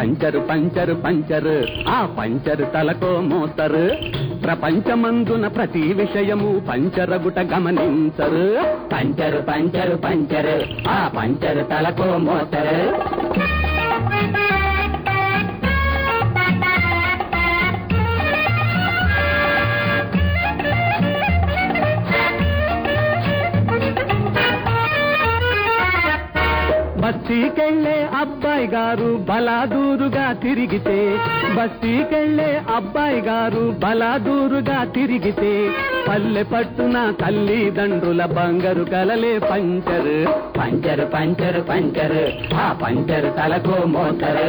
పంచరు పంచరు పంచరు ఆ పంచరు తలకో మోస్తరు ప్రపంచమందున ప్రతి విషయము పంచరగుట గమనించరు పంచరు పంచరు పంచరు ఆ పంచరు తలకో మోస్తరు బస్తీకెళ్ళే అబ్బాయి గారు బలాదూరుగా తిరిగితే బస్తీకెళ్ళే అబ్బాయి గారు బలాదూరుగా తిరిగితే పల్లె పట్టున తల్లిదండ్రుల బంగారు కలలే పంచరు పంచరు పంచరు పంచరు ఆ పంచరు తలకు మోతరు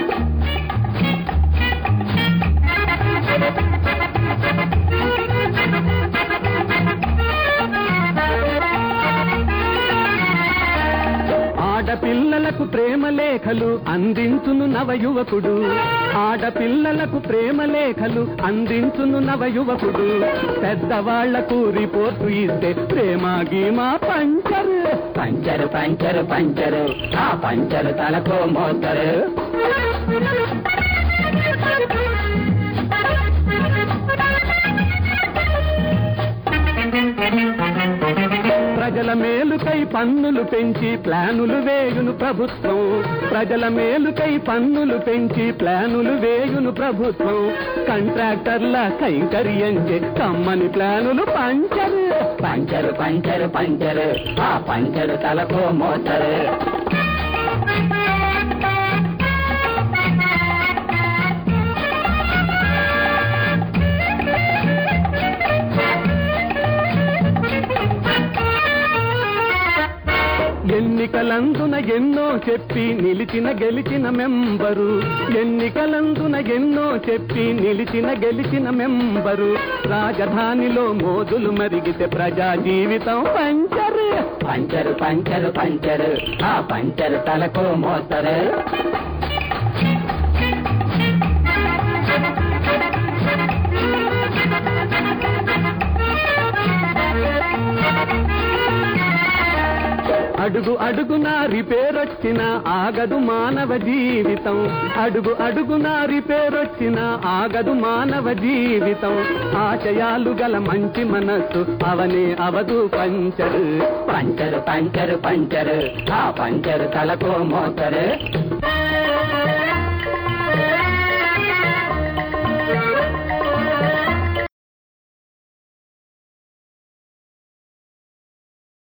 ఆడపిల్లలకు ప్రేమ లేఖలు అందించును నవయువకుడు ఆడపిల్లలకు ప్రేమ లేఖలు అందించును నవయువకుడు పెద్దవాళ్లకు రిపోర్టు ఇస్తే ప్రేమ గీమా పంచరు పంచరు పంచరు పంచరు ఆ పంచరు తలకు మోతరు ప్రజల మేలుకై పన్నులు పెంచి ప్లానులు వేయును ప్రభుత్వం ప్రజల మేలుకై పన్నులు పెంచి ప్లానులు వేయును ప్రభుత్వం కాంట్రాక్టర్ల కైంకర్యంచే కమ్మని ప్లానులు పంచరు పంచరు పంచరు పంచరు ఆ పంచరు తలకు మోతరు ఎన్నికలందున ఎన్నో చెప్పి నిలిచిన గెలిచిన మెంబరు ఎన్నికలందున ఎన్నో చెప్పి నిలిచిన గెలిచిన మెంబరు రాజధానిలో మోదులు మరిగితే ప్రజా జీవితం పంచరు పంచరు పంచరు పంచరు ఆ పంచరు తలకు మోస్తరు అడుగు అడుగున రిపేరొచ్చిన ఆగదు మానవ జీవితం అడుగు అడుగున రిపేరొచ్చిన ఆగదు మానవ జీవితం ఆశయాలు గల మంచి మనస్సు అవనే అవదు పంచరు పంచరు పంచరు పంచరు ఆ పంచరు తలకు మోతరు